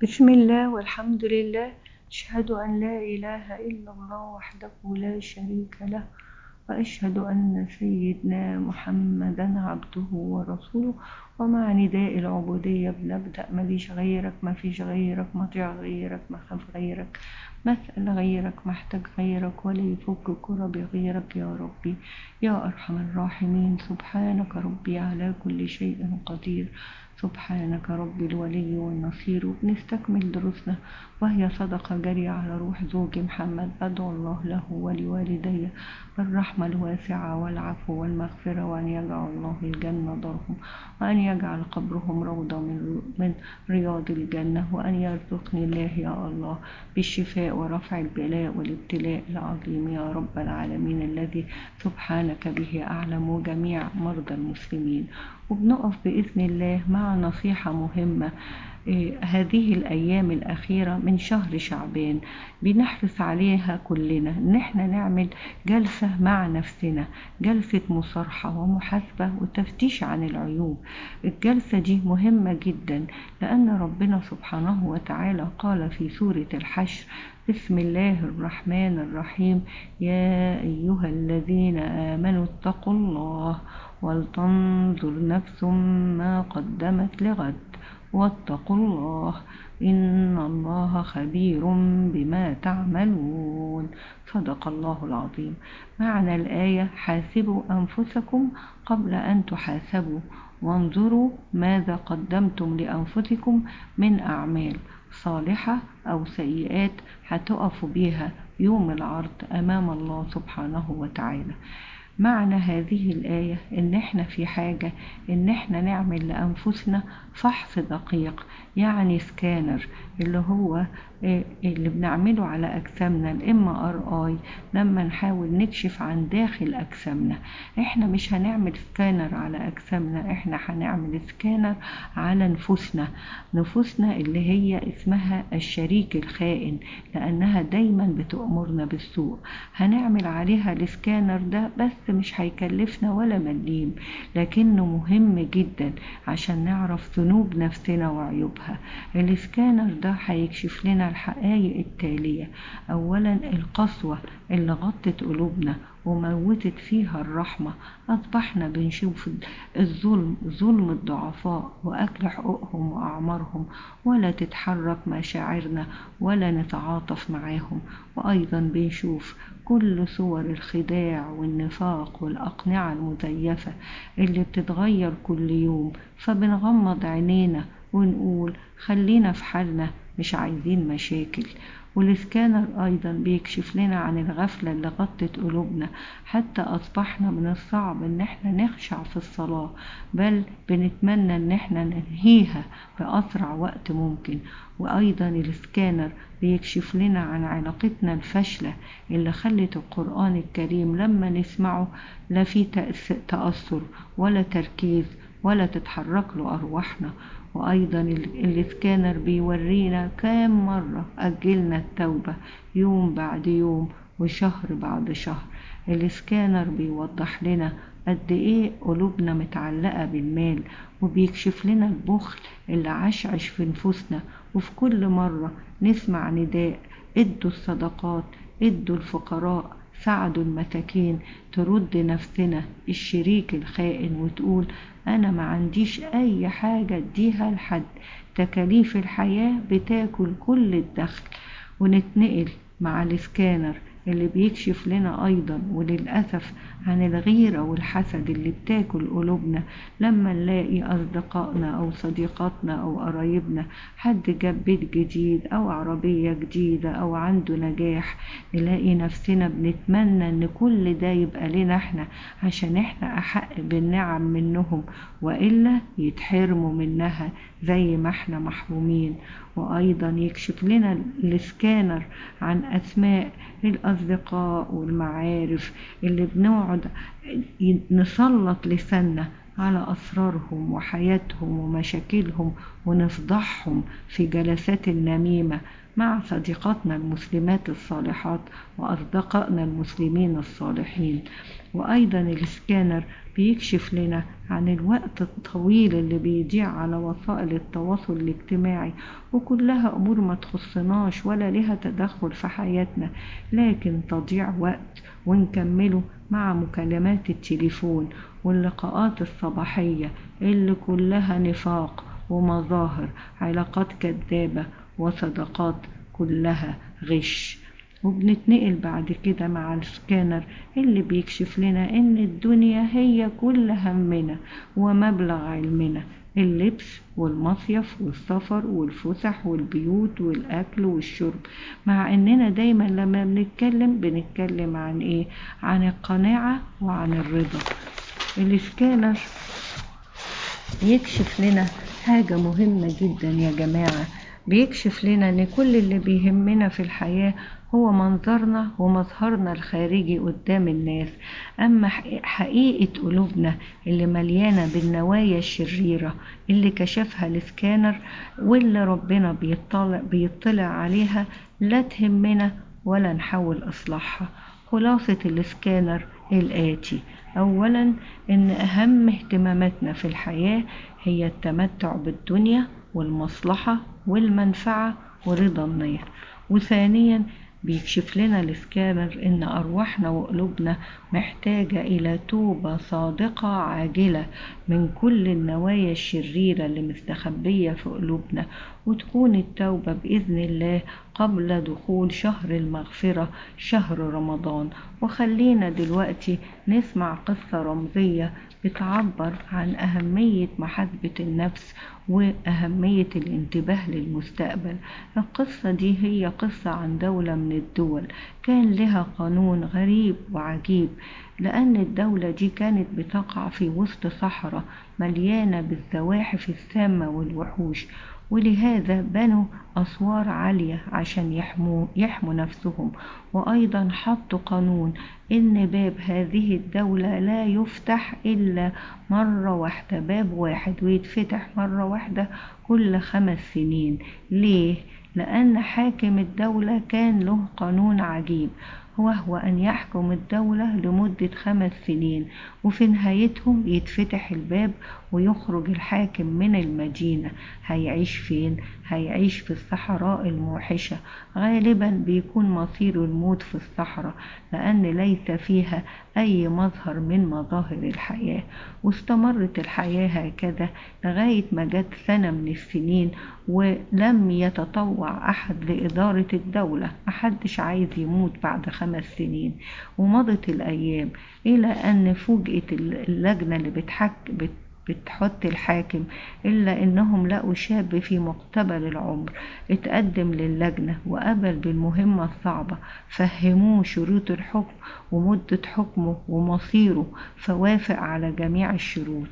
بسم الله والحمد لله أشهد أن لا إله إلا الله وحده لا شريك له وأشهد أن سيدنا محمدا عبده ورسوله ومع نداء العبودية بنبدأ ماليش غيرك ما فيش غيرك مطيع غيرك ما خاف غيرك مسأل غيرك محتاج غيرك ولا يفك كرب غيرك يا ربي يا أرحم الراحمين سبحانك ربي على كل شيء قدير سبحانك ربي الولي والنصير وبنستكمل دروسنا وهي صدقة جارية على روح زوجي محمد أدعو الله له ولوالدي بالرحمة الواسعة والعفو والمغفرة وأن يجعل الله الجنة دارهم وأن يجعل قبرهم روضة من, من رياض الجنة وأن يرزقني الله يا الله بالشفاء ورفع البلاء والابتلاء العظيم يا رب العالمين الذي سبحانك به أعلم جميع مرضى المسلمين وبنقف بإذن الله مع نصيحة مهمة هذه الأيام الأخيرة من شهر شعبان بنحرص عليها كلنا إن احنا نعمل جلسة مع نفسنا جلسة مصارحة ومحاسبة وتفتيش عن العيوب الجلسة دي مهمة جدا لأن ربنا سبحانه وتعالى قال في سورة الحشر بسم الله الرحمن الرحيم يا أيها الذين آمنوا اتقوا الله ولتنظر نفس ما قدمت لغد واتقوا الله إن الله خبير بما تعملون صدق الله العظيم معنى الآية حاسبوا أنفسكم قبل أن تحاسبوا وانظروا ماذا قدمتم لأنفسكم من أعمال صالحة أو سيئات هتقفوا بيها يوم العرض أمام الله سبحانه وتعالى معنى هذه الآية إن إحنا في حاجة إن إحنا نعمل لأنفسنا فحص دقيق يعني سكانر اللي هو اللي بنعمله على أجسامنا الام ار اي لما نحاول نكشف عن داخل أجسامنا إحنا مش هنعمل سكانر على أجسامنا إحنا هنعمل سكانر على نفوسنا نفوسنا اللي هي اسمها الشريك الخائن لأنها دايما بتأمرنا بالسوء هنعمل عليها السكانر ده بس مش هيكلفنا ولا مليم لكنه مهم جدا عشان نعرف ذنوب نفسنا وعيوبها السكانر ده هيكشف لنا الحقائق التالية أولا القسوة اللي غطت قلوبنا وموتت فيها الرحمة أصبحنا بنشوف الظلم ظلم الضعفاء وأكل حقوقهم وأعمارهم ولا تتحرك مشاعرنا ولا نتعاطف معاهم وأيضا بنشوف كل صور الخداع والنفاق والأقنعة المزيفة اللي بتتغير كل يوم فبنغمض عينينا ونقول خلينا في حالنا مش عايزين مشاكل والسكانر أيضا بيكشف لنا عن الغفلة اللي غطت قلوبنا حتى أصبحنا من الصعب إن احنا نخشع في الصلاة بل بنتمنى إن احنا ننهيها بأسرع وقت ممكن وأيضا السكانر بيكشف لنا عن علاقتنا الفاشلة اللي خلت القرآن الكريم لما نسمعه لا في تأثر ولا تركيز ولا تتحرك له أرواحنا وأيضا السكانر بيورينا كام مرة أجلنا التوبة يوم بعد يوم وشهر بعد شهر السكانر بيوضح لنا قد ايه قلوبنا متعلقة بالمال وبيكشف لنا البخل اللي عشعش في نفوسنا وفي كل مرة نسمع نداء ادوا الصدقات ادوا الفقراء ساعدوا المساكين ترد نفسنا الشريك الخائن وتقول أنا ما عنديش أي حاجة اديها لحد تكاليف الحياة بتاكل كل الدخل ونتنقل مع السكانر اللي بيكشف لنا أيضا وللأسف عن الغيرة والحسد اللي بتاكل قلوبنا لما نلاقي أصدقائنا أو صديقاتنا أو قرايبنا حد جاب بيت جديد أو عربية جديدة أو عنده نجاح نلاقي نفسنا بنتمنى إن كل ده يبقى لنا احنا عشان احنا أحق بالنعم منهم وإلا يتحرموا منها زي ما احنا محرومين وأيضا يكشف لنا السكانر عن أسماء الأصدقاء والمعارف اللي بنقعد نسلط لساننا على أسرارهم وحياتهم ومشاكلهم ونفضحهم في جلسات النميمة مع صديقاتنا المسلمات الصالحات وأصدقائنا المسلمين الصالحين وأيضا السكانر بيكشف لنا عن الوقت الطويل اللي بيضيع على وسائل التواصل الاجتماعي وكلها أمور ما تخصناش ولا لها تدخل في حياتنا لكن تضيع وقت ونكمله مع مكالمات التليفون واللقاءات الصباحية اللي كلها نفاق ومظاهر علاقات كذابة وصداقات كلها غش وبنتنقل بعد كده مع السكانر اللي بيكشف لنا ان الدنيا هي كل همنا ومبلغ علمنا اللبس والمصيف والسفر والفسح والبيوت والأكل والشرب مع إننا دايما لما بنتكلم بنتكلم عن إيه عن القناعة وعن الرضا السكانر يكشف لنا حاجة مهمة جدا يا جماعة بيكشف لنا ان كل اللي بيهمنا في الحياة هو منظرنا ومظهرنا الخارجي قدام الناس اما حقيقة قلوبنا اللي مليانة بالنوايا الشريرة اللي كشفها السكانر واللي ربنا بيطلع, بيطلع عليها لا تهمنا ولا نحاول اصلاحها خلاصة السكانر الآتي أولا إن أهم اهتماماتنا في الحياة هي التمتع بالدنيا والمصلحة والمنفعة ورضا الناس وثانيا بيكشف لنا السكانر ان ارواحنا وقلوبنا محتاجة الى توبة صادقة عاجلة من كل النوايا الشريرة اللي مستخبية في قلوبنا وتكون التوبة بإذن الله قبل دخول شهر المغفرة شهر رمضان وخلينا دلوقتي نسمع قصة رمزية بتعبر عن أهمية محاسبة النفس وأهمية الانتباه للمستقبل القصة دي هي قصة عن دولة من الدول كان لها قانون غريب وعجيب لأن الدولة دي كانت بتقع في وسط صحراء مليانة بالزواحف السامة والوحوش ولهذا بنوا أسوار عالية عشان يحموا, يحموا نفسهم وأيضا حطوا قانون إن باب هذه الدولة لا يفتح إلا مرة واحدة باب واحد ويتفتح مرة واحدة كل خمس سنين ليه؟ لأن حاكم الدولة كان له قانون عجيب وهو أن يحكم الدولة لمدة خمس سنين وفي نهايتهم يتفتح الباب ويخرج الحاكم من المدينة هيعيش فين؟ هيعيش في الصحراء الموحشة غالبا بيكون مصير الموت في الصحراء لأن ليس فيها أي مظهر من مظاهر الحياة واستمرت الحياة هكذا لغاية ما جت سنة من السنين ولم يتطوع أحد لإدارة الدولة محدش عايز يموت بعد خمس سنين ومضت الأيام إلى أن فوجئت اللجنة اللي بتحك بت بتحط الحاكم إلا إنهم لقوا شاب في مقتبل العمر اتقدم للجنة وقبل بالمهمة الصعبة فهموه شروط الحكم ومدة حكمه ومصيره فوافق على جميع الشروط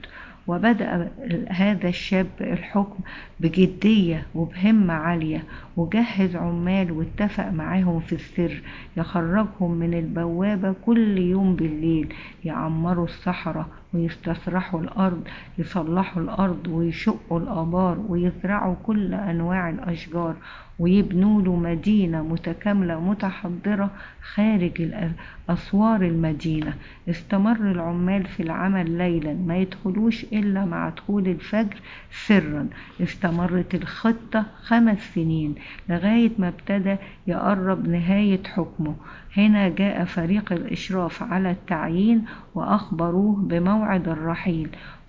وبدأ هذا الشاب الحكم بجدية وبهمة عالية وجهز عمال واتفق معاهم في السر يخرجهم من البوابة كل يوم بالليل يعمروا الصحراء ويستصرحوا الأرض يصلحوا الأرض ويشقوا الآبار ويزرعوا كل أنواع الأشجار ويبنوا له مدينة متكاملة متحضرة خارج أسوار المدينة استمر العمال في العمل ليلا ما يدخلوش إلا مع دخول الفجر سرا استمرت الخطة خمس سنين لغاية ما ابتدى يقرب نهاية حكمه هنا جاء فريق الإشراف على التعيين وأخبروه بموعد الرحيل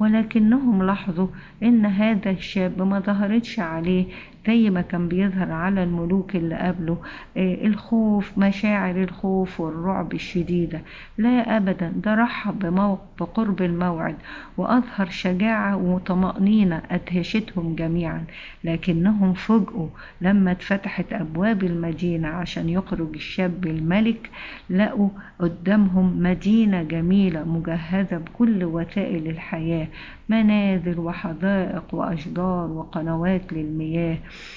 ولكنهم لاحظوا إن هذا الشاب ما ظهرتش عليه زي ما كان بيظهر على الملوك اللي قبله آه الخوف مشاعر الخوف والرعب الشديدة لا أبدا ده رحب بقرب الموعد وأظهر شجاعة وطمأنينة أدهشتهم جميعا لكنهم فوجئوا لما اتفتحت أبواب المدينة عشان يخرج الشاب الملك لقوا قدامهم مدينة جميلة مجهزة بكل وسائل الحياة منازل وحدائق وأشجار وقنوات للمياه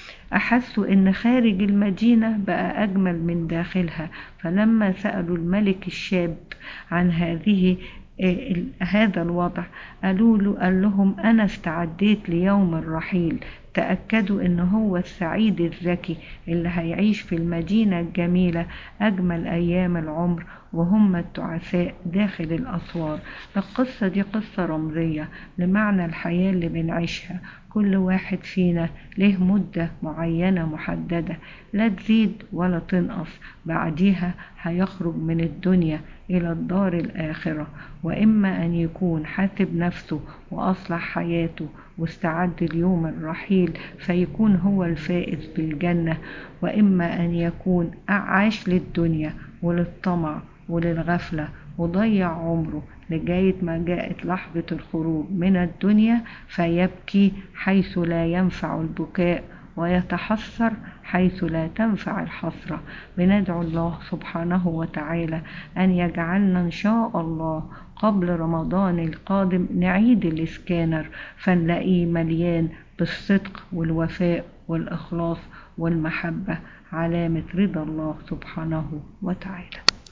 أحسوا إن خارج المدينة بقى أجمل من داخلها فلما سألوا الملك الشاب عن هذه هذا الوضع قالوا له قال لهم أنا استعديت ليوم الرحيل تأكدوا إن هو السعيد الذكي اللي هيعيش في المدينة الجميلة أجمل أيام العمر وهم التعساء داخل الأسوار القصة دي قصة رمزية لمعنى الحياة اللي بنعيشها كل واحد فينا له مدة معينة محددة لا تزيد ولا تنقص بعديها هيخرج من الدنيا إلى الدار الآخرة وإما أن يكون حاسب نفسه وأصلح حياته واستعد ليوم الرحيل فيكون هو الفائز بالجنة وإما أن يكون عاش للدنيا وللطمع وللغفلة وضيع عمره لغاية ما جاءت لحظة الخروج من الدنيا فيبكي حيث لا ينفع البكاء ويتحسر حيث لا تنفع الحسرة بندعو الله سبحانه وتعالى أن يجعلنا إن شاء الله قبل رمضان القادم نعيد الاسكانر فنلاقيه مليان بالصدق والوفاء والإخلاص والمحبة علامة رضا الله سبحانه وتعالى